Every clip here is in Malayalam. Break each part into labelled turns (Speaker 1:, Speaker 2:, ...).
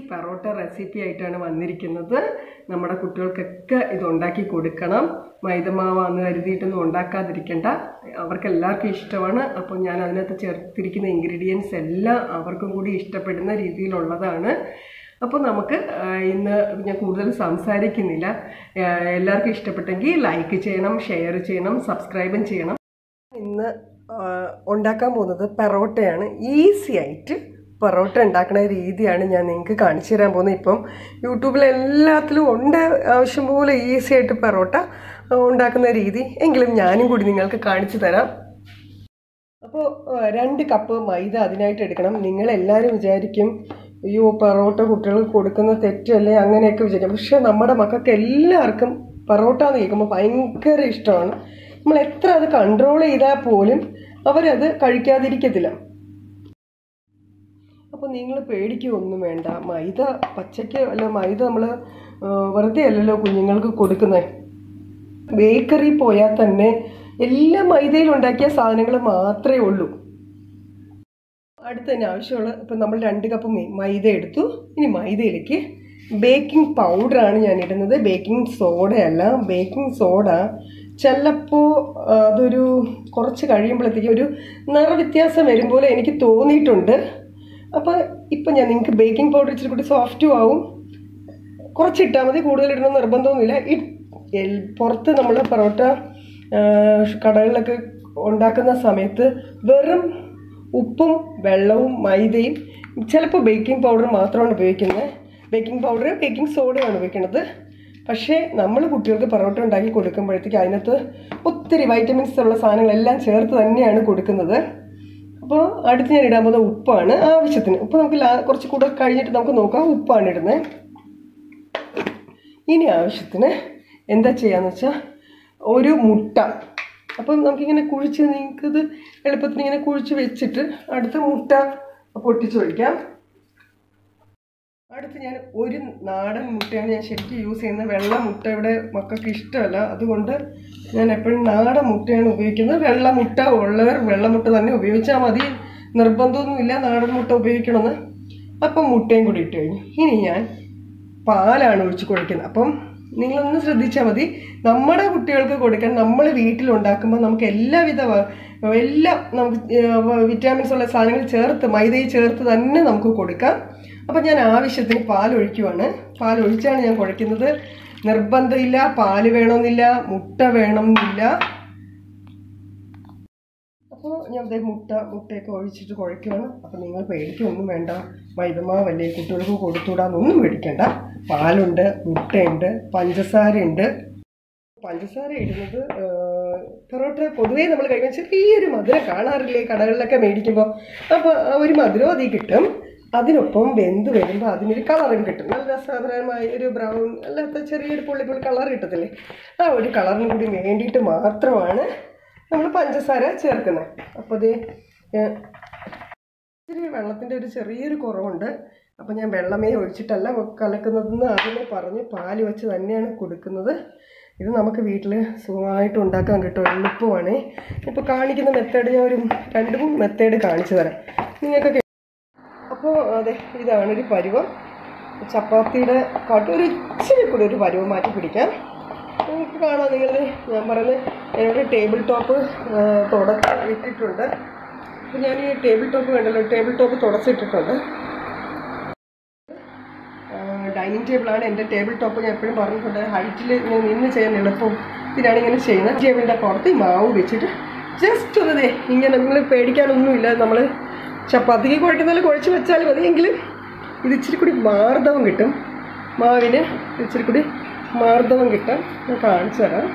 Speaker 1: പെറോട്ട റെസിപ്പി ആയിട്ടാണ് വന്നിരിക്കുന്നത് നമ്മുടെ കുട്ടികൾക്കൊക്കെ ഇത് ഉണ്ടാക്കി കൊടുക്കണം മൈദമാവാന്ന് കരുതിയിട്ടൊന്നും ഉണ്ടാക്കാതിരിക്കണ്ട അവർക്ക് എല്ലാവർക്കും ഇഷ്ടമാണ് അപ്പോൾ ഞാൻ അതിനകത്ത് ചേർത്തിരിക്കുന്ന ഇൻഗ്രീഡിയൻസ് എല്ലാം അവർക്കും കൂടി ഇഷ്ടപ്പെടുന്ന രീതിയിലുള്ളതാണ് അപ്പോൾ നമുക്ക് ആ, ഇന്ന് ഞാൻ കൂടുതൽ സംസാരിക്കുന്നില്ല ആ, എല്ലാവർക്കും ഇഷ്ടപ്പെട്ടെങ്കിൽ ലൈക്ക് ചെയ്യണം ഷെയർ ചെയ്യണം സബ്സ്ക്രൈബും ചെയ്യണം ഇന്ന് ആ, ഉണ്ടാക്കാൻ പോകുന്നത് പെറോട്ടയാണ് ഈസി ആയിട്ട് പെറോട്ട ഉണ്ടാക്കുന്ന രീതിയാണ് ഞാൻ നിങ്ങൾക്ക് കാണിച്ചു തരാൻ പോകുന്നത് ഇപ്പം യൂട്യൂബിൽ എല്ലാത്തിലും ഉണ്ട് ആവശ്യം പോലെ ഈസി ആയിട്ട് പെറോട്ട ആ, ഉണ്ടാക്കുന്ന രീതി എങ്കിലും ഞാനും കൂടി നിങ്ങൾക്ക് കാണിച്ചു തരാം അപ്പോൾ രണ്ട് കപ്പ് മൈദ അതിനായിട്ട് എടുക്കണം നിങ്ങളെല്ലാവരും വിചാരിക്കും അയ്യോ പൊറോട്ട കുട്ടികൾക്ക് കൊടുക്കുന്ന തെറ്റല്ലേ അങ്ങനെയൊക്കെ വിചാരിക്കും പക്ഷെ നമ്മുടെ മക്കൾക്ക് എല്ലാവർക്കും പൊറോട്ട എന്ന് കേൾക്കുമ്പോൾ ഭയങ്കര ഇഷ്ടമാണ് നമ്മൾ എത്ര അത് കൺട്രോൾ ചെയ്താൽ പോലും അവരത് കഴിക്കാതിരിക്കത്തില്ല അപ്പോൾ നിങ്ങൾ പേടിക്കുകയൊന്നും വേണ്ട മൈദ പച്ചയ്ക്ക് അല്ല മൈദ നമ്മൾ വെറുതെ അല്ലല്ലോ കുഞ്ഞുങ്ങൾക്ക് കൊടുക്കുന്നത് ബേക്കറി പോയാൽ തന്നെ എല്ലാ മൈദയിൽ ഉണ്ടാക്കിയ സാധനങ്ങൾ മാത്രമേ ഉള്ളൂ അടുത്ത് തന്നെ ആവശ്യമുള്ള ഇപ്പം നമ്മൾ രണ്ട് കപ്പ് മൈ- മൈദ എടുത്തു ഇനി മൈദയിലേക്ക് ബേക്കിംഗ് പൗഡറാണ് ഞാൻ ഇടുന്നത് ബേക്കിംഗ് സോഡയല്ല ബേക്കിംഗ് സോഡ ചിലപ്പോൾ അതൊരു കുറച്ച് കഴിയുമ്പോഴത്തേക്കും ഒരു നിറവ്യത്യാസം വരും പോലെ എനിക്ക് തോന്നിയിട്ടുണ്ട് അപ്പോൾ ഇപ്പം ഞാൻ നിങ്ങൾക്ക് ബേക്കിംഗ് പൗഡർ ഇച്ചിരി കൂടി സോഫ്റ്റും ആവും കുറച്ചിട്ടാൽ മതി കൂടുതൽ ഇടണം നിർബന്ധമൊന്നുമില്ല ഇ എൽ- പുറത്ത് നമ്മൾ പൊറോട്ട ആ, കടകളിലൊക്കെ ഉണ്ടാക്കുന്ന സമയത്ത് വെറും ഉപ്പും വെള്ളവും മൈദയും ചിലപ്പോൾ ബേക്കിംഗ് പൗഡർ മാത്രമാണ് ഉപയോഗിക്കുന്നത് ബേക്കിംഗ് പൗഡർ ബേക്കിംഗ് സോഡയാണ് ഉപയോഗിക്കുന്നത് പക്ഷേ നമ്മൾ കുട്ടികൾക്ക് പൊറോട്ട ഉണ്ടാക്കി കൊടുക്കുമ്പോഴത്തേക്ക് അതിനകത്ത് ഒത്തിരി വൈറ്റമിൻസ് ഉള്ള സാധനങ്ങളെല്ലാം ചേർത്ത് തന്നെയാണ് കൊടുക്കുന്നത് അപ്പോൾ അടുത്ത് ഞാൻ ഇടാൻ പോകുന്ന ഉപ്പാണ് ആവശ്യത്തിന് ഉപ്പ് നമുക്ക് ലാ കുറച്ച് കൂടെ കഴിഞ്ഞിട്ട് നമുക്ക് നോക്കാം ഉപ്പാണ് ഇടുന്നത് ഇനി ആവശ്യത്തിന് എന്താ ചെയ്യാന്ന് വെച്ചാൽ ഒരു മുട്ട അപ്പം നമുക്കിങ്ങനെ കുഴിച്ച് നിങ്ങൾക്കിത് എളുപ്പത്തിന് ഇങ്ങനെ കുഴിച്ച് വെച്ചിട്ട് അടുത്ത മുട്ട പൊട്ടിച്ചൊഴിക്കാം അടുത്ത് ഞാൻ ഒരു നാടൻ മുട്ടയാണ് ഞാൻ ശരിക്കും യൂസ് ചെയ്യുന്നത് വെള്ള മുട്ട ഇവിടെ മക്കൾക്ക് ഇഷ്ടമല്ല അതുകൊണ്ട് ഞാൻ എപ്പോഴും നാടൻ മുട്ടയാണ് ഉപയോഗിക്കുന്നത് വെള്ള മുട്ട ഉള്ളവർ വെള്ള മുട്ട തന്നെ ഉപയോഗിച്ചാൽ മതി നിർബന്ധമൊന്നുമില്ല നാടൻ മുട്ട ഉപയോഗിക്കണമെന്ന് അപ്പം മുട്ടയും കൂടി ഇട്ട് കഴിഞ്ഞു ഇനി ഞാൻ പാലാണ് ഒഴിച്ച് കുഴക്കുന്നത് അപ്പം നിങ്ങളൊന്ന് ശ്രദ്ധിച്ചാൽ മതി നമ്മുടെ കുട്ടികൾക്ക് കൊടുക്കാൻ നമ്മൾ വീട്ടിലുണ്ടാക്കുമ്പോൾ നമുക്ക് എല്ലാവിധ വ- എല്ലാം നമുക്ക് വിറ്റാമിൻസ് ഉള്ള സാധനങ്ങൾ ചേർത്ത് മൈദയിൽ ചേർത്ത് തന്നെ നമുക്ക് കൊടുക്കാം അപ്പം ഞാൻ ആവശ്യത്തിന് പാൽ ഒഴിക്കുവാണ് പാൽ ഒഴിച്ചാണ് ഞാൻ കുഴയ്ക്കുന്നത് നിർബന്ധമില്ല പാല് വേണമെന്നില്ല മുട്ട വേണമെന്നില്ല അപ്പോൾ ഞാൻ ദേ മുട്ട മുട്ടയൊക്കെ ഒഴിച്ചിട്ട് കുഴയ്ക്കുകയാണ് അപ്പോൾ നിങ്ങൾ പേടിക്കൊന്നും വേണ്ട മൈദമാവല്ലേ കുട്ടികൾക്ക് കൊടുത്തുവിടാന്നൊന്നും പേടിക്കണ്ട പാലുണ്ട് മുട്ടയുണ്ട് പഞ്ചസാരയുണ്ട് പഞ്ചസാര ഇടുന്നത് ആ, പൊറോട്ട പൊതുവേ നമ്മൾ കഴിക്കുമ്പോൾ ചെറിയൊരു മധുരം കാണാറില്ലേ കടകളിലൊക്കെ മേടിക്കുമ്പോൾ അപ്പോൾ ആ ഒരു മധുരം അതിൽ കിട്ടും അതിനൊപ്പം വെന്ത് വരുമ്പോൾ അതിനൊരു കളറും കിട്ടും നല്ല രസകരമായ ഒരു ബ്രൗൺ അല്ലാത്ത ചെറിയൊരു പുള്ളി പുള്ളി കളർ കിട്ടത്തില്ലേ ആ ഒരു കളറിനും കൂടി വേണ്ടിയിട്ട് മാത്രമാണ് നമ്മൾ പഞ്ചസാര ചേർക്കുന്നത് അപ്പോൾ ഇത് ഇച്ചിരി വെള്ളത്തിൻ്റെ ഒരു ചെറിയൊരു കുറവുണ്ട് അപ്പോൾ ഞാൻ വെള്ളമേ ഒഴിച്ചിട്ടല്ല കലക്കുന്നതെന്ന് ആദ്യമേ പറഞ്ഞ് പാല് വെച്ച് തന്നെയാണ് കൊടുക്കുന്നത് ഇത് നമുക്ക് വീട്ടിൽ സുഖമായിട്ട് ഉണ്ടാക്കാൻ കിട്ടും എളുപ്പമാണ് ഇപ്പോൾ കാണിക്കുന്ന മെത്തേഡ് ഞാൻ ഒരു രണ്ട് മൂന്ന് മെത്തേഡ് കാണിച്ചു തരാം നിങ്ങൾക്കൊക്കെ അപ്പോൾ അതെ ഇതാണ് ഒരു പരുവം ചപ്പാത്തിയുടെ കാട്ടും ഒരു ഇച്ചിരി കൂടി ഒരു പരുവം മാറ്റി പിടിക്കാം നിങ്ങൾക്ക് കാണാം നിങ്ങൾ ഞാൻ പറയുന്നത് എന്നോട് ടേബിൾ ടോപ്പ് തുടച്ച് ഇട്ടിട്ടുണ്ട് അപ്പോൾ ഞാൻ ഈ ടേബിൾ ടോപ്പ് കണ്ടല്ലോ ടേബിൾ ടോപ്പ് തുടച്ചിട്ടിട്ടുണ്ട് ഡൈനിങ് ടേബിളാണ് എൻ്റെ ടേബിൾ ടോപ്പ് ഞാൻ എപ്പോഴും പറഞ്ഞിട്ടുണ്ട് ഹൈറ്റിൽ ഇങ്ങനെ നിന്ന് ചെയ്യാൻ എളുപ്പം ഇതിനാണ് ഇങ്ങനെ ചെയ്യുന്നത് ടേബിളിൻ്റെ പുറത്ത് ഈ മാവ് വെച്ചിട്ട് ജസ്റ്റ് ഒന്ന് ദേ ഇങ്ങനെ നിങ്ങൾ പേടിക്കാനൊന്നുമില്ല നമ്മൾ ചപ്പാത്തിക്ക് കുഴക്കുന്ന കുഴച്ച് വെച്ചാൽ മതി എങ്കിലും ഇത് ഇച്ചിരി കൂടി മാർദ്ദവം കിട്ടും മാവിന് ഇച്ചിരി കൂടി മാർദ്ദവം കിട്ടാൻ ഞാൻ കാണിച്ചു തരാം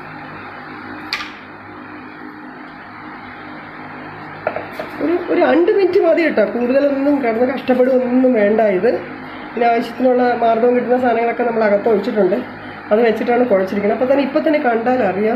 Speaker 1: ഒരു ഒരു രണ്ട് മിനിറ്റ് മതി കേട്ടോ കൂടുതലൊന്നും കിടന്ന് കഷ്ടപ്പെടുകയൊന്നും വേണ്ട ഇത് പിന്നെ ആവശ്യത്തിനുള്ള മാർദ്ദവം കിട്ടുന്ന സാധനങ്ങളൊക്കെ നമ്മൾ അകത്ത് ഒഴിച്ചിട്ടുണ്ട് അത് വെച്ചിട്ടാണ് കുഴച്ചിരിക്കുന്നത് അപ്പോൾ തന്നെ ഇപ്പം തന്നെ കണ്ടാൽ അറിയാം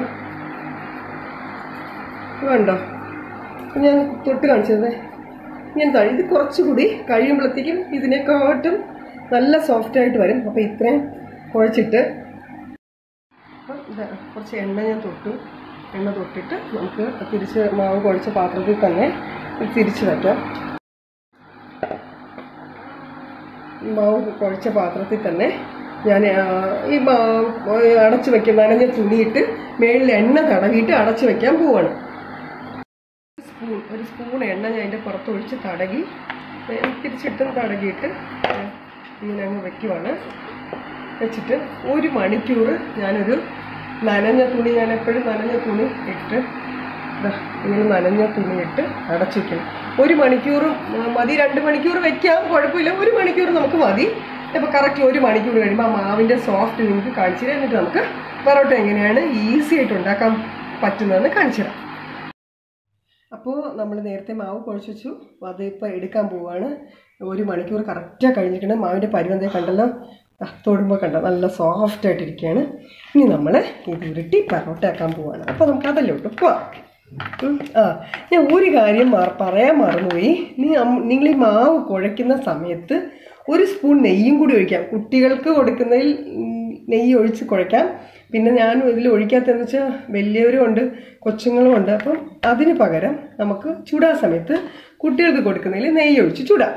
Speaker 1: വേണ്ടോ ഞാൻ തൊട്ട് കാണിച്ചത് ഞാൻ തഴി ഇത് കുറച്ചുകൂടി കഴിയുമ്പോഴത്തേക്കും ഇതിനെക്കാട്ടും നല്ല സോഫ്റ്റ് ആയിട്ട് വരും അപ്പോൾ ഇത്രയും കുഴച്ചിട്ട് അപ്പം ഇത് കുറച്ച് എണ്ണ ഞാൻ തൊട്ടു എണ്ണ തൊട്ടിട്ട് നമുക്ക് തിരിച്ച് മാവ് കുഴച്ച പാത്രത്തിൽ തന്നെ ഇത് തിരിച്ച് വയ്ക്കാം മാവ് കുഴച്ച പാത്രത്തിൽ തന്നെ ഞാൻ ആ, ഈ മാവ് അടച്ചു വെക്കും നനഞ്ഞ തുണിയിട്ട് മേളിൽ എണ്ണ തടവിയിട്ട് അടച്ചു വെക്കാൻ പോവാണ് സ്പൂൺ ഒരു സ്പൂൺ എണ്ണ ഞാൻ അതിൻ്റെ പുറത്ത് ഒഴിച്ച് തടകി ഏ, തിരിച്ചിട്ടും തടകിയിട്ട് ഏ, ഇങ്ങനെ അങ്ങ് വെക്കുവാണ് വെച്ചിട്ട് ഒരു മണിക്കൂർ ഞാനൊരു നനഞ്ഞ തുണി ഞാൻ എപ്പോഴും നനഞ്ഞ തുണി ഇട്ട് ദാ ഇങ്ങനെ നനഞ്ഞ തുണി ഇട്ട് അടച്ചു വെക്കണം ഒരു മണിക്കൂറും ഉം, മതി രണ്ട് മണിക്കൂർ വെക്കാം കുഴപ്പമില്ല ഒരു മണിക്കൂർ നമുക്ക് മതി അപ്പോൾ കറക്റ്റ് ഒരു മണിക്കൂർ കഴിയുമ്പോൾ ആ മാവിൻ്റെ സോഫ്റ്റ് നിങ്ങൾക്ക് കാണിച്ചു തരാം എന്നിട്ട് നമുക്ക് പൊറോട്ട എങ്ങനെയാണ് ഈസി ആയിട്ട് ഉണ്ടാക്കാൻ പറ്റുന്നതെന്ന് കാണിച്ചു തരാം അപ്പോൾ നമ്മൾ നേരത്തെ മാവ് കുഴച്ച് വെച്ചു അതിപ്പോൾ എടുക്കാൻ പോവാണ് ഒരു മണിക്കൂർ കറക്റ്റാണ് കഴിഞ്ഞിട്ടുണ്ട് മാവിൻ്റെ പരുവന്തേ കണ്ടല്ലോ ദാ തൊടുമ്പോൾ കണ്ടോ നല്ല സോഫ്റ്റ് ആയിട്ടിരിക്കുകയാണ് ഇനി നമ്മൾ ഇത് ഉരുട്ടി പൊറോട്ട ആക്കാൻ പോവാണ് അപ്പോൾ നമുക്ക് അതിലോട്ട് പോവാം ഉം, ആ ഞാൻ ഒരു കാര്യം മാ- പറയാൻ മറന്നുപോയി നീ അം- നിങ്ങൾ ഈ മാവ് കുഴയ്ക്കുന്ന സമയത്ത് ഒരു സ്പൂൺ നെയ്യും കൂടി ഒഴിക്കാം കുട്ടികൾക്ക് കൊടുക്കുന്നതിൽ ഉം, നെയ്യ് ഒഴിച്ച് കുഴയ്ക്കാം പിന്നെ ഞാൻ ഇതിൽ ഒഴിക്കാത്തതെന്ന് വെച്ചാൽ വലിയവരും ഉണ്ട് കൊച്ചുങ്ങളും ഉണ്ട് അപ്പം അതിന് പകരം നമുക്ക് ചൂടാ സമയത്ത് കുട്ടികൾക്ക് കൊടുക്കുന്നതിൽ നെയ്യ് ഒഴിച്ച് ചൂടാം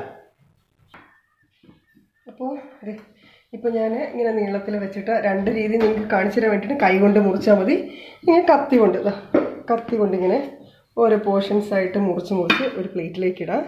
Speaker 1: അപ്പോൾ ദേ ഇപ്പോൾ ഞാൻ ഇങ്ങനെ നീളത്തിൽ വെച്ചിട്ട് രണ്ട് രീതി നിങ്ങൾക്ക് കാണിച്ചു തരാൻ വേണ്ടിയിട്ട് കൈ കൊണ്ട് മുറിച്ചാൽ മതി ഇങ്ങനെ കത്തി കൊണ്ട് ദാ കത്തി കൊണ്ട് ഇങ്ങനെ ഓരോ പോർഷൻസ് ആയിട്ട് മുറിച്ച് മുറിച്ച് ഒരു പ്ലേറ്റിലേക്ക് ഇടാം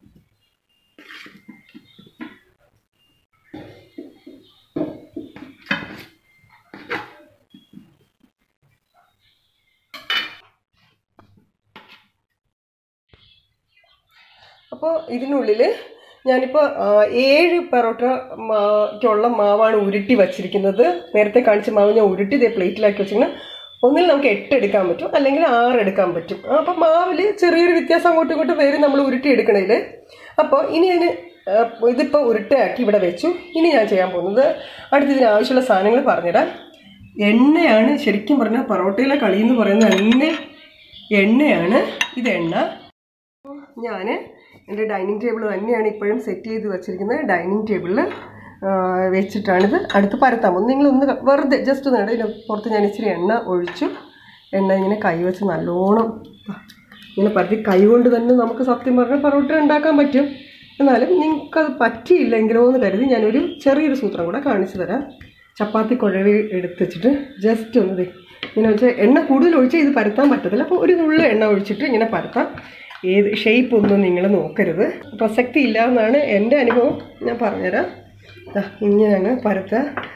Speaker 1: അപ്പോൾ ഇതിനുള്ളിൽ ഞാനിപ്പോൾ ആ, ഏഴ് പൊറോട്ട മാക്കുള്ള മാവാണ് ഉരുട്ടി വച്ചിരിക്കുന്നത് നേരത്തെ കാണിച്ച മാവ് ഞാൻ ഉരുട്ടി ഇതേ പ്ലേറ്റിലാക്കി വെച്ചിരിക്കുന്നത് ഒന്നിൽ നമുക്ക് എട്ട് എടുക്കാൻ പറ്റും അല്ലെങ്കിൽ ആറ് എടുക്കാൻ പറ്റും അപ്പം മാവിൽ ചെറിയൊരു വ്യത്യാസം അങ്ങോട്ടും ഇങ്ങോട്ടും വരും നമ്മൾ ഉരുട്ടി എടുക്കണതിൽ അപ്പോൾ ഇനി അതിന് ആ, ഇതിപ്പോൾ ഉരുട്ടയാക്കി ഇവിടെ വെച്ചു ഇനി ഞാൻ ചെയ്യാൻ പോകുന്നത് അടുത്ത് ഇതിന് ആവശ്യമുള്ള സാധനങ്ങൾ പറഞ്ഞുതരാം എണ്ണയാണ് ശരിക്കും പറഞ്ഞാൽ പൊറോട്ടയിലെ കളി എന്ന് പറയുന്നത് എണ്ണ എണ്ണയാണ് ഇത് എണ്ണ ഞാൻ എൻ്റെ ഡൈനിങ് ടേബിൾ തന്നെയാണ് ഇപ്പോഴും സെറ്റ് ചെയ്ത് വെച്ചിരിക്കുന്നത് ഡൈനിങ് ടേബിളിൽ വെച്ചിട്ടാണിത് അടുത്ത് പരത്താം ഒന്ന് നിങ്ങളൊന്ന് ക- വെറുതെ ജസ്റ്റ് ഒന്ന് ഇതിന് പുറത്ത് ഞാൻ ഇച്ചിരി എണ്ണ ഒഴിച്ചു എണ്ണ ഇങ്ങനെ കൈവച്ച് നല്ലോണം ആ, ഇങ്ങനെ പരത്തി കൈ കൊണ്ട് തന്നെ നമുക്ക് സത്യം പറഞ്ഞാൽ പൊറോട്ട ഉണ്ടാക്കാൻ പറ്റും എന്നാലും നിങ്ങൾക്കത് പറ്റിയില്ലെങ്കിലോ എന്ന് കരുതി ഞാനൊരു ചെറിയൊരു സൂത്രം കൂടെ കാണിച്ചു തരാം ചപ്പാത്തി കുഴവി എടുത്ത് വെച്ചിട്ട് ജസ്റ്റ് ഒന്ന് ദേ ഇങ്ങനെ വെച്ചാൽ എണ്ണ കൂടുതൽ ഒഴിച്ചാൽ ഇത് പരത്താൻ പറ്റത്തില്ല അപ്പോൾ ഒരു നുള്ള എണ്ണ ഒഴിച്ചിട്ട് ഇങ്ങനെ പരത്താം ഏത് ഷേപ്പ് ഒന്നും നിങ്ങൾ നോക്കരുത് പ്രസക്തി ഇല്ല എന്നാണ് എൻ്റെ അനുഭവം ഞാൻ പറഞ്ഞുതരാം ദാ ഇങ്ങനെ അങ്ങ് പരത്തുക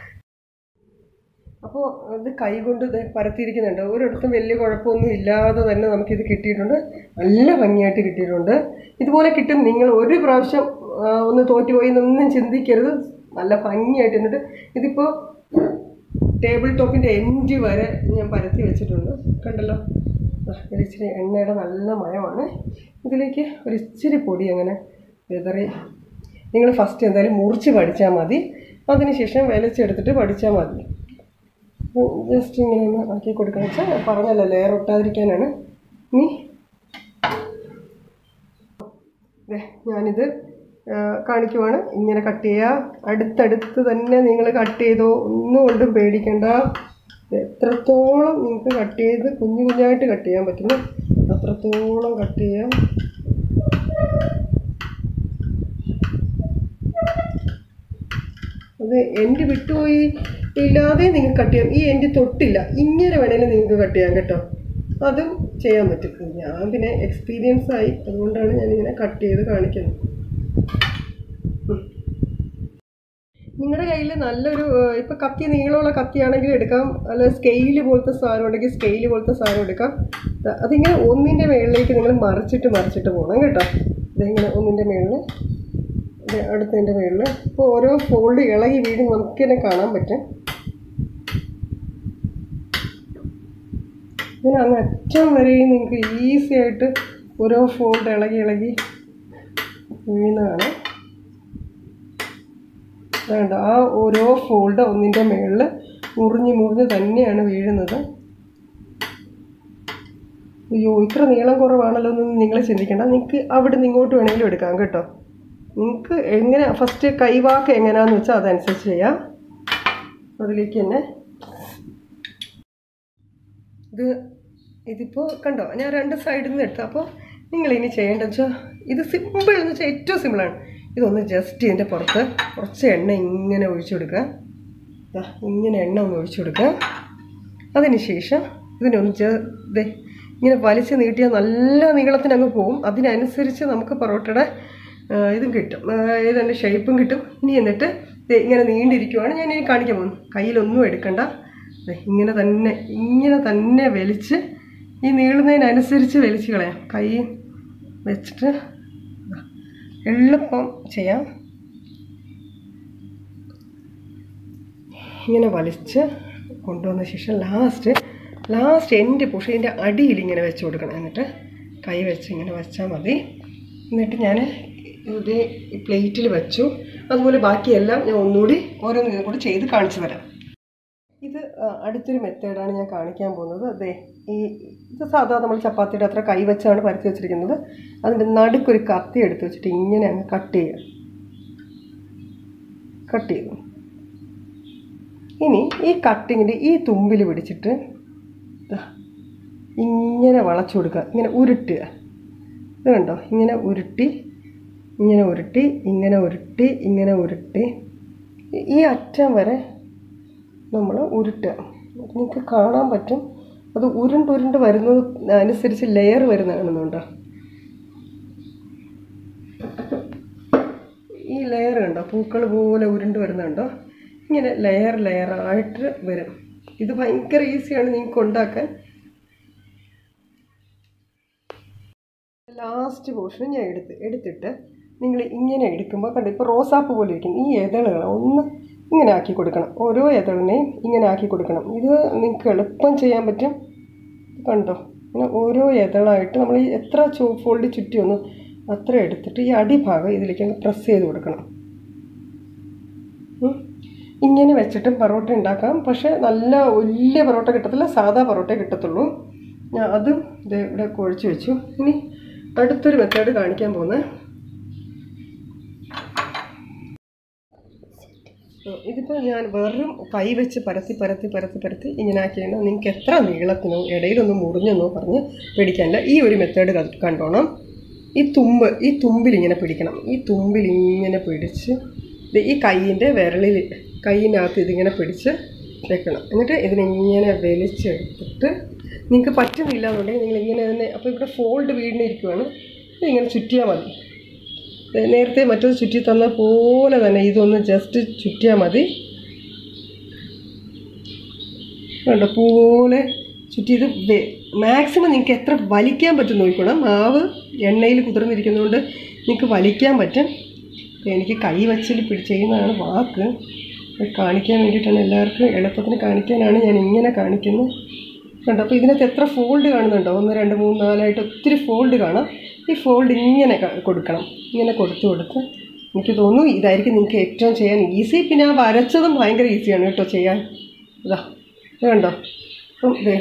Speaker 1: അപ്പോൾ ഇത് കൈ കൊണ്ട് ഇത് പരത്തിയിരിക്കുന്നുണ്ട് ഒരിടത്തും വലിയ കുഴപ്പമൊന്നും ഇല്ലാതെ തന്നെ നമുക്കിത് കിട്ടിയിട്ടുണ്ട് നല്ല ഭംഗിയായിട്ട് കിട്ടിയിട്ടുണ്ട് ഇതുപോലെ കിട്ടും നിങ്ങൾ ഒരു പ്രാവശ്യം ആ, ഒന്ന് തോറ്റുപോയി എന്നൊന്നും ചിന്തിക്കരുത് നല്ല ഭംഗിയായിട്ട് എന്നിട്ട് ഇതിപ്പോൾ ടേബിൾ ടോപ്പിൻ്റെ എൻഡ് വരെ ഞാൻ പരത്തി വെച്ചിട്ടുണ്ട് കണ്ടല്ലോ ദാ ഒരു ഇച്ചിരി എണ്ണയുടെ നല്ല മയമാണ് ഇതിലേക്ക് ഒരു ഇച്ചിരി പൊടി അങ്ങനെ വിതറി നിങ്ങൾ ഫസ്റ്റ് എന്തായാലും മുറിച്ച് പഠിച്ചാൽ മതി അതിനുശേഷം വിലച്ചെടുത്തിട്ട് പഠിച്ചാൽ മതി ജസ്റ്റ് ഇങ്ങനെ ഒന്ന് ആക്കി കൊടുക്കണം വെച്ചാൽ ഞാൻ പറഞ്ഞല്ലോ ലെയർ ഒട്ടാതിരിക്കാനാണ് ഇനി ദേ, ഞാനിത് ആ, കാണിക്കുവാണ് ഇങ്ങനെ കട്ട് ചെയ്യുക അടുത്തടുത്ത് തന്നെ നിങ്ങൾ കട്ട് ചെയ്തോ ഒന്നും കൊണ്ടും പേടിക്കണ്ട എത്രത്തോളം നിങ്ങൾക്ക് കട്ട് ചെയ്ത് കുഞ്ഞു കുഞ്ഞായിട്ട് കട്ട് ചെയ്യാൻ പറ്റുന്നു അത്രത്തോളം കട്ട് ചെയ്യാം അത് എൻഡ് വിട്ടുപോയി ഇല്ലാതെ നിങ്ങൾക്ക് കട്ട് ചെയ്യാം ഈ എൻഡ് തൊട്ടില്ല ഇങ്ങനെ വേണേലും നിങ്ങൾക്ക് കട്ട് ചെയ്യാം കേട്ടോ അതും ചെയ്യാൻ പറ്റും ഞാൻ പിന്നെ എക്സ്പീരിയൻസ് ആയി അതുകൊണ്ടാണ് ഞാനിങ്ങനെ കട്ട് ചെയ്ത് കാണിക്കുന്നത് നിങ്ങളുടെ കയ്യിൽ നല്ലൊരു ഏഹ്, ഇപ്പൊ കത്തി നീളമുള്ള കത്തിയാണെങ്കിൽ എടുക്കാം അല്ല സ്കെയില് പോലത്തെ സാധനം ഉണ്ടെങ്കിൽ സ്കെയില് പോലത്തെ സാധനം എടുക്കാം ദാ അതിങ്ങനെ ഒന്നിൻ്റെ മേളിലേക്ക് നിങ്ങൾ മറിച്ചിട്ട് മറിച്ചിട്ട് പോകണം കേട്ടോ ഇതിങ്ങനെ ഒന്നിൻ്റെ മേളിൽ അടുത്തതിൻ്റെ മേളിൽ ഇപ്പോൾ ഓരോ ഫോൾഡ് ഇളകി വീഴും നമുക്ക് തന്നെ കാണാൻ പറ്റും ഇങ്ങനെ അങ്ങ് അറ്റം വരെയും നിങ്ങൾക്ക് ഈസി ആയിട്ട് ഓരോ ഫോൾഡ് ഇളകി ഇളകി വീഴുന്നതാണ് വേണ്ട ആ ഓരോ ഫോൾഡ് ഒന്നിൻ്റെ മുകളിൽ മുറിഞ്ഞ് മുറിഞ്ഞ് തന്നെയാണ് വീഴുന്നത് അയ്യോ ഇത്ര നീളം കുറവാണല്ലോ എന്ന് നിങ്ങൾ ചിന്തിക്കേണ്ട നിങ്ങൾക്ക് അവിടെ നിന്ന് ഇങ്ങോട്ട് വേണമെങ്കിലും എടുക്കാം കേട്ടോ നിങ്ങൾക്ക് എങ്ങനെ ഫസ്റ്റ് കൈവാക്ക് എങ്ങനെയാണെന്ന് വെച്ചാൽ അതനുസരിച്ച് ചെയ്യാം അതിലേക്ക് തന്നെ ഇത് ഇതിപ്പോൾ കണ്ടോ ഞാൻ രണ്ട് സൈഡിൽ നിന്ന് എടുത്തു അപ്പോൾ നിങ്ങൾ ഇനി ചെയ്യേണ്ടത് വെച്ചാൽ ഇത് സിമ്പിൾ എന്ന് വെച്ചാൽ ഏറ്റവും സിമ്പിളാണ് ഇതൊന്ന് ജസ്റ്റ് ഇതിൻ്റെ പുറത്ത് കുറച്ച് എണ്ണ ഇങ്ങനെ ഒഴിച്ചു കൊടുക്കുക ദാ ഇങ്ങനെ എണ്ണ ഒന്ന് ഒഴിച്ചു കൊടുക്കുക അതിനുശേഷം ഇതിനൊന്ന് ചെ ദേ ഇങ്ങനെ വലിച്ച് നീട്ടിയാൽ നല്ല നീളത്തിന് അങ്ങ് പോകും അതിനനുസരിച്ച് നമുക്ക് പൊറോട്ടയുടെ ആ, ഇതും കിട്ടും ആ, ഏതാണ്ട് ഷേപ്പും കിട്ടും ഇനി എന്നിട്ട് ദേ ഇങ്ങനെ നീണ്ടിരിക്കുവാണ് ഞാൻ ഇനി കാണിക്കാൻ പോകുന്നു കയ്യിലൊന്നും എടുക്കണ്ട ദേ ഇങ്ങനെ തന്നെ ഇങ്ങനെ തന്നെ വലിച്ച് ഈ നീളുന്നതിനനുസരിച്ച് വലിച്ച് കളയാം കൈ വെച്ചിട്ട് ദാ എളുപ്പം ചെയ്യാം ഇങ്ങനെ വലിച്ച് കൊണ്ടുവന്ന ശേഷം ലാസ്റ്റ് ലാസ്റ്റ് എൻ്റെ പുഷേൻ്റെ അടിയിൽ ഇങ്ങനെ വെച്ച് കൊടുക്കണം എന്നിട്ട് കൈ വെച്ച് ഇങ്ങനെ വെച്ചാൽ മതി എന്നിട്ട് ഞാൻ ഇത് പ്ലേറ്റിൽ വെച്ചു അതുപോലെ ബാക്കിയെല്ലാം ഞാൻ ഒന്നുകൂടി ഓരോന്നും കൂടി ചെയ്ത് കാണിച്ചു തരാം ഇത് ആ, അടുത്തൊരു മെത്തേഡാണ് ഞാൻ കാണിക്കാൻ പോകുന്നത് അതെ ഈ ഇത് സാധാ നമ്മൾ ചപ്പാത്തിയുടെ അത്ര കൈ വെച്ചാണ് പരത്തി വെച്ചിരിക്കുന്നത് അതിൻ്റെ നടുക്കൊരു കത്തി എടുത്ത് വെച്ചിട്ട് ഇങ്ങനെ അങ്ങ് കട്ട് ചെയ്യുക കട്ട് ചെയ്തു ഇനി ഈ കട്ടിങ്ങിൻ്റെ ഈ തുമ്പിൽ പിടിച്ചിട്ട് ദാ ഇങ്ങനെ വളച്ചു കൊടുക്കുക ഇങ്ങനെ ഉരുട്ടുക ഇത് കണ്ടോ ഇങ്ങനെ ഉരുട്ടി ഇങ്ങനെ ഉരുട്ടി ഇങ്ങനെ ഉരുട്ടി ഇങ്ങനെ ഉരുട്ടി ഈ- ഈ അറ്റം വരെ നമ്മൾ ഉരുട്ടുക നിങ്ങൾക്ക് കാണാൻ പറ്റും അത് ഉരുണ്ട് ഉരുണ്ട് വരുന്നത് അനുസരിച്ച് ലെയർ വരുന്നതാണെന്നുണ്ടോ ഈ ലെയർ കണ്ടോ പൂക്കൾ പോലെ ഉരുണ്ട് വരുന്നുണ്ടോ ഇങ്ങനെ ലെയർ ലെയർ ആയിട്ട് വരും ഇത് ഭയങ്കര ഈസിയാണ് നിങ്ങൾക്ക് ഉണ്ടാക്കാൻ ലാസ്റ്റ് പോർഷൻ ഞാൻ എടുത്ത് എടുത്തിട്ട് നിങ്ങൾ ഇങ്ങനെ എടുക്കുമ്പോൾ കണ്ടോ ഇപ്പോൾ റോസാപ്പ് പോലെ ഇരിക്കും ഈ ഇതളുകൾ ഒന്ന് ഇങ്ങനെ ആക്കി കൊടുക്കണം ഓരോ ഇതളിനെയും ഇങ്ങനെ ആക്കി കൊടുക്കണം ഇത് നിങ്ങൾക്ക് എളുപ്പം ചെയ്യാൻ പറ്റും കണ്ടോ ഇങ്ങനെ ഓരോ ഇതളായിട്ട് നമ്മൾ ഈ എത്ര ചു ഫോൾഡ് ചുറ്റി ഒന്ന് അത്ര എടുത്തിട്ട് ഈ അടിഭാഗം ഇതിലേക്ക് അങ്ങ് പ്രസ് ചെയ്ത് കൊടുക്കണം ഉം. ഇങ്ങനെ വെച്ചിട്ടും പൊറോട്ട ഉണ്ടാക്കാം പക്ഷേ നല്ല വലിയ പൊറോട്ട കിട്ടത്തില്ല സാധാ പൊറോട്ട കിട്ടത്തുള്ളൂ ഞാൻ അതും ഇത് ഇവിടെ കുഴച്ച് വെച്ചു ഇനി അടുത്തൊരു മെത്തേഡ് കാണിക്കാൻ പോകുന്നത് ഇതിപ്പോൾ ഞാൻ വെറും കൈ വെച്ച് പരത്തി പരത്തി പരത്തി പരത്തി ഇങ്ങനെ ആക്കിയാണ് നിങ്ങൾക്ക് എത്ര നീളത്തിനോ ഇടയിലൊന്നും മുറിഞ്ഞെന്നോ പറഞ്ഞ് പിടിക്കാനില്ല ഈ ഒരു മെത്തേഡ് കണ്ടോണം ഈ തുമ്പ് ഈ തുമ്പിൽ ഇങ്ങനെ പിടിക്കണം ഈ തുമ്പിൽ ഇങ്ങനെ പിടിച്ച് ദേ ഈ കൈയിൻ്റെ വിരളിൽ കൈയിനകത്ത് ഇതിങ്ങനെ പിടിച്ച് വെക്കണം എന്നിട്ട് ഇതിനിങ്ങനെ വലിച്ചെടുത്തിട്ട് നിങ്ങൾക്ക് പറ്റുന്നില്ല എന്നുണ്ടെങ്കിൽ നിങ്ങൾ ഇങ്ങനെ തന്നെ അപ്പോൾ ഇവിടെ ഫോൾഡ് വീടിനിരിക്കുവാണ് ഇതിങ്ങനെ ചുറ്റിയാൽ മതി ഏ, നേരത്തെ മറ്റത് ചുറ്റി തന്ന പോലെ തന്നെ ഇതൊന്ന് ജസ്റ്റ് ചുറ്റിയാൽ മതി കണ്ടോ പോലെ ചുറ്റി ഇത് മാക്സിമം നിങ്ങൾക്ക് എത്ര വലിക്കാൻ പറ്റും നോക്കണം മാവ് എണ്ണയിൽ കുതിർന്നിരിക്കുന്നതുകൊണ്ട് നിങ്ങൾക്ക് വലിക്കാൻ പറ്റും എനിക്ക് കൈ വച്ചിൽ പിടി ചെയ്യുന്നതാണ് വാക്ക് അത് കാണിക്കാൻ വേണ്ടിയിട്ടാണ് എല്ലാവർക്കും എളുപ്പത്തിന് കാണിക്കാനാണ് ഞാൻ ഇങ്ങനെ കാണിക്കുന്നത് കണ്ടോ അപ്പോൾ ഇതിനകത്ത് എത്ര ഫോൾഡ് കാണുന്നുണ്ടോ ഒന്ന് രണ്ട് മൂന്ന് നാലായിട്ട് ഒത്തിരി ഫോൾഡ് കാണാം ഈ ഫോൾഡ് ഇങ്ങനെ ക- കൊടുക്കണം ഇങ്ങനെ കൊടുത്ത് കൊടുത്ത് എനിക്ക് തോന്നുന്നു ഇതായിരിക്കും നിങ്ങൾക്ക് ഏറ്റവും ചെയ്യാൻ ഈസി പിന്നെ ആ വരച്ചതും ഭയങ്കര ഈസിയാണ് കേട്ടോ ചെയ്യാൻ ഇതാ ഇത് കണ്ടോ അപ്പം ഇതേ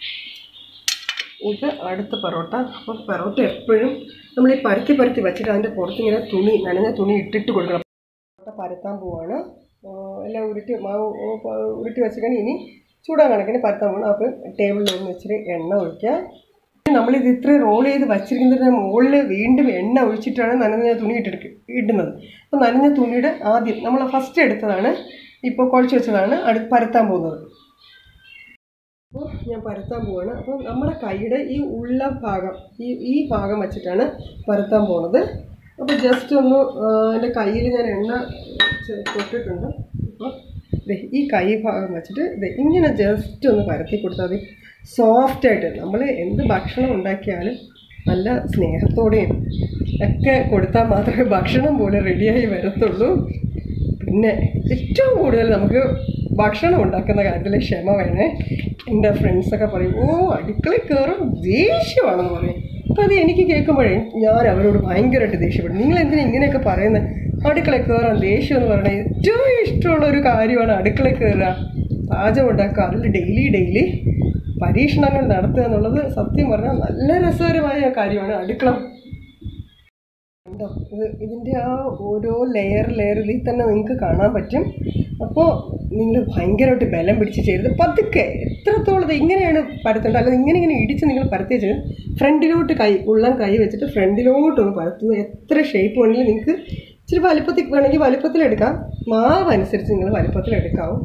Speaker 1: ഇത് അടുത്ത പൊറോട്ട അപ്പം പൊറോട്ട എപ്പോഴും നമ്മൾ ഈ പരത്തി പരത്തി വെച്ചിട്ട് അതിൻ്റെ പുറത്ത് ഇങ്ങനെ തുണി നനഞ്ഞ തുണി ഇട്ടിട്ട് കൊടുക്കണം പൊറോട്ട പരത്താൻ പോവാണ് ആ, എല്ലാം ഉരുട്ടി മാവ് ഓ, പ- ഉരുട്ടി വെച്ചിട്ടാണ് ഇനി ചൂടാൻ കണക്കിന് പരത്താൻ പോകണം അപ്പോൾ ടേബിളിൽ ഒന്ന് ഇച്ചിരി എണ്ണ ഒഴിക്കുക നമ്മളിത് ഇത്രയും റോൾ ചെയ്ത് വച്ചിരിക്കുന്നതിന് മുകളിൽ വീണ്ടും എണ്ണ ഒഴിച്ചിട്ടാണ് നനഞ്ഞ തുണി ഇട്ടെടുക്ക ഇടുന്നത് അപ്പോൾ നനഞ്ഞ തുണിയുടെ ആദ്യം നമ്മൾ ഫസ്റ്റ് എടുത്തതാണ് ഇപ്പോൾ കുഴച്ച് വെച്ചതാണ് അടു പരത്താൻ പോകുന്നത് അപ്പോൾ ഞാൻ പരത്താൻ പോവാണ് അപ്പോൾ നമ്മുടെ കൈയുടെ ഈ ഉള്ള ഭാഗം ഈ ഈ ഭാഗം വെച്ചിട്ടാണ് പരത്താൻ പോണത് അപ്പോൾ ജസ്റ്റ് ഒന്ന് ആ, എൻ്റെ കയ്യിൽ ഞാൻ എണ്ണ ചെ- തൊട്ടിട്ടുണ്ട് അപ്പോൾ ദേ ഈ കൈ ഭാഗം വെച്ചിട്ട് ദേ ഇങ്ങനെ ജസ്റ്റ് ഒന്ന് പരത്തി കൊടുത്താൽ മതി സോഫ്റ്റായിട്ട് നമ്മൾ എന്ത് ഭക്ഷണം ഉണ്ടാക്കിയാലും നല്ല സ്നേഹത്തോടെയും ഒക്കെ കൊടുത്താൽ മാത്രമേ ഭക്ഷണം പോലെ റെഡിയായി വരത്തുള്ളൂ പിന്നെ ഏറ്റവും കൂടുതൽ നമുക്ക് ഭക്ഷണം ഉണ്ടാക്കുന്ന കാര്യത്തിൽ ക്ഷമ വേണേ എൻ്റെ ഫ്രണ്ട്സൊക്കെ പറയും ഓ അടുക്കളയിൽ കയറും ദേഷ്യമാണെന്ന് പറയും അപ്പം അത് എനിക്ക് കേൾക്കുമ്പോഴേ ഞാൻ അവരോട് ഭയങ്കരമായിട്ട് ദേഷ്യപ്പെടും നിങ്ങൾ എന്തിനാ ഇങ്ങനെയൊക്കെ പറയുന്നത് അടുക്കളയിൽ കയറാൻ ദേഷ്യം എന്ന് പറയുന്നത് ഏറ്റവും ഇഷ്ടമുള്ള ഒരു കാര്യമാണ് അടുക്കളയിൽ കയറുക പാചകം ഉണ്ടാക്കുക അതിൽ ഡെയിലി ഡെയിലി പരീക്ഷണങ്ങൾ നടത്തുക എന്നുള്ളത് സത്യം പറഞ്ഞാൽ നല്ല രസകരമായ കാര്യമാണ് അടുക്കള ഉണ്ടോ ഇത് ഇതിൻ്റെ ആ ഓരോ ലെയർ ലെയറിൽ തന്നെ നിങ്ങൾക്ക് കാണാൻ പറ്റും അപ്പോൾ നിങ്ങൾ ഭയങ്കരമായിട്ട് ബലം പിടിച്ച് ചെയ്യരുത് പതുക്കെ എത്രത്തോളം ഇത് ഇങ്ങനെയാണ് പരത്തേണ്ടത് അല്ലാതെ ഇങ്ങനെ ഇങ്ങനെ ഇടിച്ച് നിങ്ങൾ പരത്തിയ ചെയ്ത് ഫ്രണ്ടിലോട്ട് കൈ ഉള്ളം കൈ വെച്ചിട്ട് ഫ്രണ്ടിലോട്ടൊന്ന് പരത്തുന്നത് എത്ര ഷേപ്പ് വേണമെങ്കിലും നിങ്ങൾക്ക് ഇച്ചിരി വലിപ്പത്തിൽ വേണമെങ്കിൽ വലിപ്പത്തിലെടുക്കാം മാവ് അനുസരിച്ച് നിങ്ങൾ വലിപ്പത്തിലെടുക്കാവും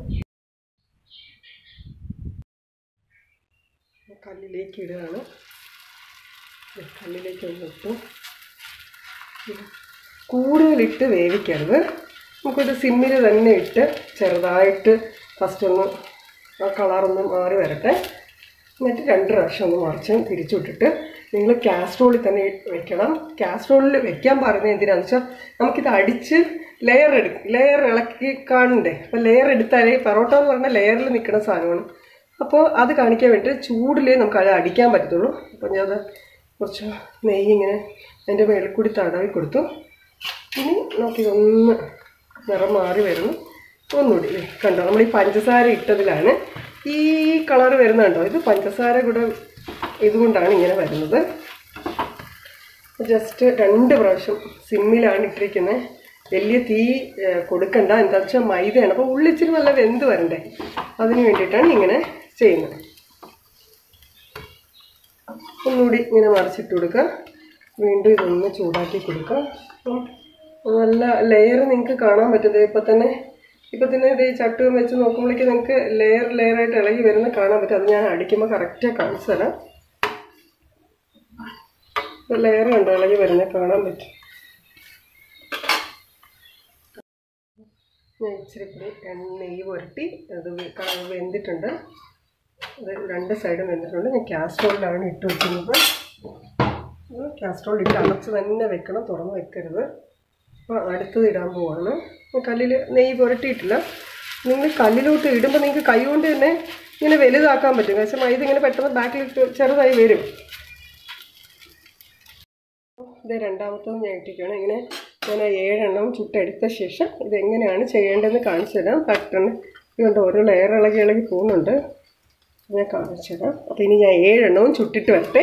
Speaker 1: കല്ലിലേക്ക് ഇടുകയാണ് ഇത് കല്ലിലേക്ക് ഒന്ന് ഇട്ടു ഇത് കൂടുതലിട്ട് വേവിക്കരുത് നമുക്കൊരു സിമ്മിൽ തന്നെ ഇട്ട് ചെറുതായിട്ട് ഫസ്റ്റ് ഒന്ന് ആ കളറൊന്ന് മാറി വരട്ടെ എന്നിട്ട് രണ്ട് പ്രാവശ്യം ഒന്ന് മറിച്ച് തിരിച്ചുവിട്ടിട്ട് നിങ്ങൾ കാസ്ട്രോളിൽ തന്നെ വെക്കണം കാസ്ട്രോളിൽ വെക്കാൻ പറയുന്നത് എന്തിനാണെന്ന് വെച്ചാൽ നമുക്കിത് അടിച്ച് ലെയർ എടുക്കും ലെയർ ഇളക്കി കാണണ്ടേ അപ്പോൾ ലെയർ എടുത്താലേ പൊറോട്ട എന്ന് പറഞ്ഞാൽ ലെയറിൽ നിൽക്കുന്ന സാധനമാണ് അപ്പോൾ അത് കാണിക്കാൻ വേണ്ടി ചൂടിലേ നമുക്ക് അത് അടിക്കാൻ പറ്റത്തുള്ളൂ അപ്പോൾ ഞാൻ അത് കുറച്ച് നെയ്യ് ഇങ്ങനെ അതിൻ്റെ മേളിൽ കൂടി തടവി കൊടുത്തു ഇനി നമുക്കിതൊന്ന് നിറം മാറി വരുന്നു ഒന്നുകൂടി ദേ കണ്ടോ നമ്മൾ ഈ പഞ്ചസാര ഇട്ടതിലാണ് ഈ കളർ വരുന്നുണ്ടോ ഇത് പഞ്ചസാര കൂടെ ഇതുകൊണ്ടാണ് ഇങ്ങനെ വരുന്നത് ജസ്റ്റ് രണ്ട് പ്രാവശ്യം സിമ്മിലാണ് ഇട്ടിരിക്കുന്നത് വലിയ തീ ഏഹ്, കൊടുക്കണ്ട എന്താ വെച്ചാൽ മൈദയാണ് അപ്പോൾ ഉള്ളിച്ചിരി നല്ല വെന്ത് വരണ്ടേ അതിന് വേണ്ടിയിട്ടാണ് ഇങ്ങനെ ചെയ്യുന്നത് ഒന്നുകൂടി ഇങ്ങനെ മറിച്ചിട്ട് കൊടുക്കുക വീണ്ടും ഇതൊന്ന് ചൂടാക്കി കൊടുക്കുക ഉം. നല്ല ലെയർ നിങ്ങൾക്ക് കാണാൻ പറ്റുന്നത് ഇപ്പം തന്നെ ഇപ്പം തന്നെ ഇത് ഈ ചട്ടുകം വെച്ച് നോക്കുമ്പോഴേക്ക് നിങ്ങൾക്ക് ലെയർ ലെയറായിട്ട് ഇളകി വരുന്ന കാണാൻ പറ്റും അത് ഞാൻ അടിക്കുമ്പോൾ കറക്റ്റ് കാണിച്ചു തരാം ലെയർ കണ്ടോ ഇളകി വരുന്നത് കാണാൻ പറ്റും ഞാൻ ഇച്ചിരി കൂടി എണ്ണ- നെയ്യ് പുരട്ടി അത് വെ- ക- വെന്തിട്ടുണ്ട് ഇത് രണ്ട് സൈഡും വെന്തിട്ടുണ്ട് ഞാൻ കാസ്ട്രോളിലാണ് ഇട്ട് വെക്കുന്നത് കാസ്ട്രോൾ ഇട്ട് അടച്ച് തന്നെ വെക്കണം തുറന്ന് വെക്കരുത് അപ്പോൾ അടുത്തത് ഇടാൻ പോവാണ് കല്ലിൽ നെയ്യ് പുരട്ടിയിട്ടില്ല നിങ്ങൾ കല്ലിലോട്ട് ഇടുമ്പോൾ നിങ്ങൾക്ക് കൈ കൊണ്ട് തന്നെ ഇങ്ങനെ വലുതാക്കാൻ പറ്റും പക്ഷേ മൈദ ഇങ്ങനെ പെട്ടെന്ന് ബാക്കിൽ ചെറുതായി വരും ഇത് രണ്ടാമത്തത് ഞാൻ ഇട്ടിരിക്കുകയാണ് ഇങ്ങനെ ഞാൻ ആ ഏഴെണ്ണം ചുട്ടെടുത്ത ശേഷം ഇത് എങ്ങനെയാണ് ചെയ്യേണ്ടതെന്ന് കാണിച്ചു തരാം പെട്ടെന്ന് ഇതുകൊണ്ട് ഓരോ ലെയർ ഇളകി ഇളകി പോകുന്നുണ്ട് ഞാൻ കാണിച്ചു തരാം അപ്പോൾ ഇനി ഞാൻ ഏഴെണ്ണവും ചുട്ടിട്ട് വരട്ടെ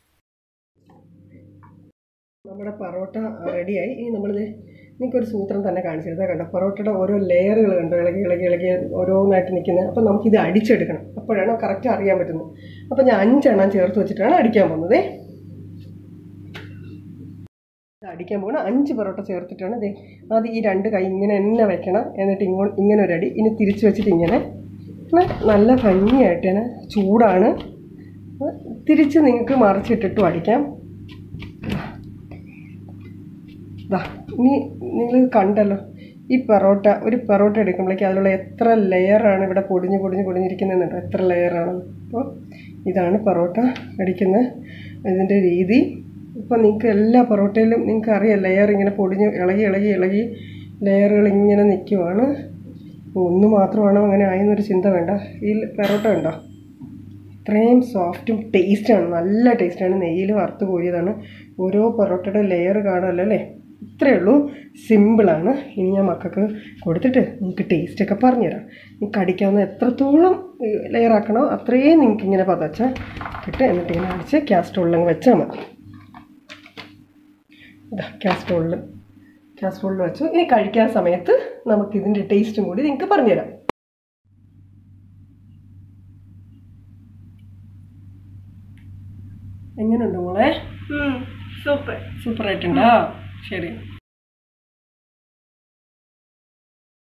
Speaker 1: നമ്മുടെ പൊറോട്ട റെഡിയായി ഇനി നമ്മളിത് നിങ്ങൾക്കൊരു സൂത്രം തന്നെ കാണിച്ചു തരാം കണ്ടോ പൊറോട്ടയുടെ ഓരോ ലെയറുകൾ കണ്ടോ ഇളകി ഇളകി ഇളകി ഓരോന്നായിട്ട് നിൽക്കുന്നത് അപ്പോൾ നമുക്കിത് അടിച്ചെടുക്കണം അപ്പോഴാണ് കറക്റ്റ് അറിയാൻ പറ്റുന്നത് അപ്പോൾ ഞാൻ അഞ്ചെണ്ണം ചേർത്ത് വെച്ചിട്ടാണ് അടിക്കാൻ പോകുന്നത് ഇത് അടിക്കാൻ പോകണം അഞ്ച് പൊറോട്ട ചേർത്തിട്ടാണ് ഇത് ആദ്യം ഈ രണ്ട് കൈ ഇങ്ങനെ തന്നെ വെക്കണം എന്നിട്ട് ഇങ്ങോട്ട് ഇങ്ങനെ ഒരു അടി ഇനി തിരിച്ച് വെച്ചിട്ട് ഇങ്ങനെ ഇങ്ങനെ നല്ല ഭംഗിയായിട്ട് തന്നെ ചൂടാണ് തിരിച്ച് നിങ്ങൾക്ക് മറിച്ചിട്ടിട്ടും അടിക്കാം ദാ ഇനി നിങ്ങൾ കണ്ടല്ലോ ഈ പൊറോട്ട ഒരു പൊറോട്ട എടുക്കുമ്പോഴേക്ക് അതിലുള്ള എത്ര ലെയറാണ് ഇവിടെ പൊടിഞ്ഞ് പൊടിഞ്ഞ് പൊടിഞ്ഞിരിക്കുന്നുണ്ടോ എത്ര ലെയറാണ് അപ്പോൾ ഇതാണ് പൊറോട്ട അടിക്കുന്ന ഇതിൻ്റെ രീതി ഇപ്പോൾ നിങ്ങൾക്ക് എല്ലാ പൊറോട്ടയിലും നിങ്ങൾക്ക് അറിയാം ലെയർ ഇങ്ങനെ പൊടിഞ്ഞ് ഇളകി ഇളകി ഇളകി ലെയറുകൾ ഇങ്ങനെ നിൽക്കുവാണ് ഒന്ന് മാത്രമാണോ അങ്ങനെ ആയെന്നൊരു ചിന്ത വേണ്ട ഈ പൊറോട്ട ഉണ്ടോ ഇത്രയും സോഫ്റ്റും ടേസ്റ്റാണ് നല്ല ടേസ്റ്റാണ് നെയ്യിൽ വറുത്ത് കോരിയതാണ് ഓരോ പൊറോട്ടയുടെ ലെയർ കാണുമല്ലോ അല്ലേ ഇത്രയേ ഉള്ളൂ സിമ്പിളാണ് ഇനി ഞാൻ മക്കൾക്ക് കൊടുത്തിട്ട് നിങ്ങൾക്ക് ടേസ്റ്റൊക്കെ പറഞ്ഞുതരാം നിങ്ങൾക്ക് അടിക്കാവുന്ന എത്രത്തോളം ലെയർ ആക്കണോ അത്രയും നിങ്ങൾക്ക് ഇങ്ങനെ പതച്ച ഇട്ട് എന്നിട്ട് ഇങ്ങനെ അടിച്ച് കാസ്ട്രോളിലങ്ങ് വെച്ചാൽ മതി ഇതാ കാസ്ട്രോളിൽ കാസ്ട്രോളിൽ വെച്ചു ഇനി കഴിക്കാൻ സമയത്ത് നമുക്ക് ഇതിൻ്റെ ടേസ്റ്റും കൂടി നിങ്ങൾക്ക് പറഞ്ഞുതരാം എങ്ങനെയുണ്ട് മോളെ
Speaker 2: സൂപ്പർ
Speaker 1: സൂപ്പർ ആയിട്ടുണ്ടോ ശരി